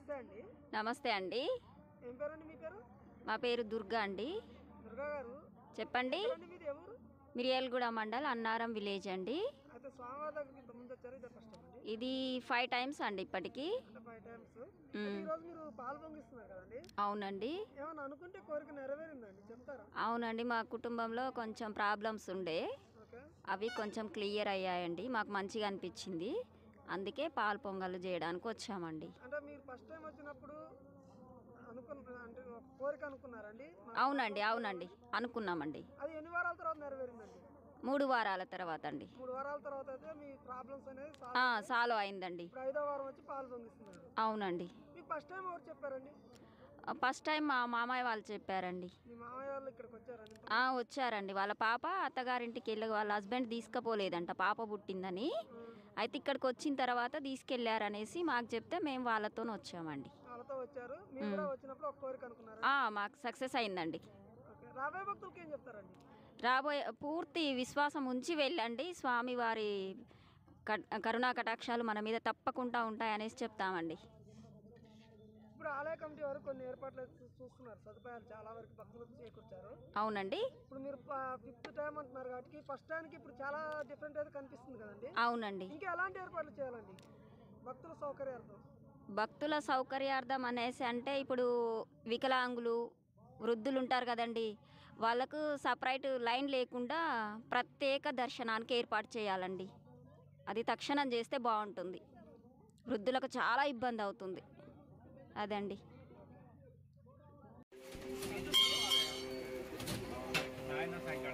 నమస్తే అండి నమస్తే అండి ఏం పేరండి మీ పేరు మా పేరు దుర్గా అండి దుర్గా గారు చెప్పండి ఎక్కడండి మీది ఎవరు మిరియాలగూడ మండల్ అన్నారం విలేజ్ అండి అయితే స్వామివారి దగ్గరికి ఇంత ముందు వచ్చారు ఇదే ఫస్ట్ టైం అండి ఇది ఫైవ్ టైమ్స్ అండి ఇప్పటికి అంటే ఫైవ్ టైమ్స్ మ్మ్. ఈ రోజు మీరు పాలు పొంగిస్తున్నారు కదండి అవునండి ఏమన్నా అనుకుంటే కోరిక నెరవేరిందండి చెప్తారా అవునండి మా కుటుంబంలో కొంచెం ప్రాబ్లమ్స్ ఉండే ఓకే అవి కొంచెం క్లియర్ అయ్యాయండి మాకు మంచిగా అనిపించింది అందుకే పాలు పొంగల్ చేయడానికి వచ్చామండి అంటే మీరు ఫస్ట్ టైం వచ్చినప్పుడు అనుకున్న అంటే ఒక కోరిక అనుకున్నారండి మా- అవునండి అవునండి అనుకున్నామండి అది ఎన్ని వారాల తర్వాత నెరవేరిందండి మూడు వారాల తర్వాత అండి మూడు వారాల తర్వాత అయితే మీ ప్రాబ్లమ్స్ అనేది solve ఆ, అయ్యాయి. సాలో అయిందండి ఇప్పుడు ఐదో వారం వచ్చి పాలు పొంగిస్తున్నారు అవునండి మీకు ఫస్ట్ టైం ఎవరు చెప్పారండి ఫస్ట్ టైం మా మామయ్య వాళ్ళు చెప్పారండి మీ మామయ్య వాళ్ళు ఇక్కడికి వచ్చారండి ఆ, వచ్చారండి వాళ్ళ పాప అత్తగారింటికి వెళ్ళి వాళ్ళ హస్బెండ్ తీసుకుపోలేదంట పాప పుట్టిందని అయితే ఇక్కడికి వచ్చిన తర్వాత తీసుకెళ్లారనేసి మాకు చెప్తే మేము వాళ్ళతో వచ్చామండి వాళ్ళతో వచ్చారు మీరు కూడా వచ్చినప్పుడు ఒక కోరిక అనుకున్నారు ఆ, మాకు సక్సెస్ అయిందండి ఓకే రాబోయే భక్తులకి ఏం చెప్తారండి రాబోయే పూర్తి విశ్వాసం ఉంచి వెళ్ళండి స్వామివారి క- కరుణా కటాక్షాలు మన మీద తప్పకుండా ఉంటాయనేసి చెప్తామండి ఇప్పుడు ఆలయ కమిటీ వారు కొన్ని ఏర్పాట్లు అయితే చూ- చూస్తున్నారు సదుపాయాలు చాలా వరకు భక్తులకు చేకూర్చారు అవునండి ఇప్పుడు మీరు ఫిఫ్త్ టైం అంటున్నారు కాబట్టి ఫస్ట్ టైంకి ఇప్పుడు చాలా డిఫరెంట్ అయితే కనిపిస్తుంది కదండి అవునండి ఇంకా ఎలాంటి ఏర్పాట్లు చేయాలండి భక్తుల సౌకర్యార్థం భక్తుల సౌకర్యార్థం అనేసి అంటే ఇప్పుడు వికలాంగులు వృద్ధులు ఉంటారు కదండి వాళ్ళకు సపరేట్ లైన్ లేకుండా ప్రత్యేక దర్శనానికి ఏర్పాటు చేయాలండి అది తక్షణం చేస్తే బాగుంటుంది వృద్ధులకు చాలా ఇబ్బంది అవుతుంది అదండి సాయంత్రం సాయంకాలం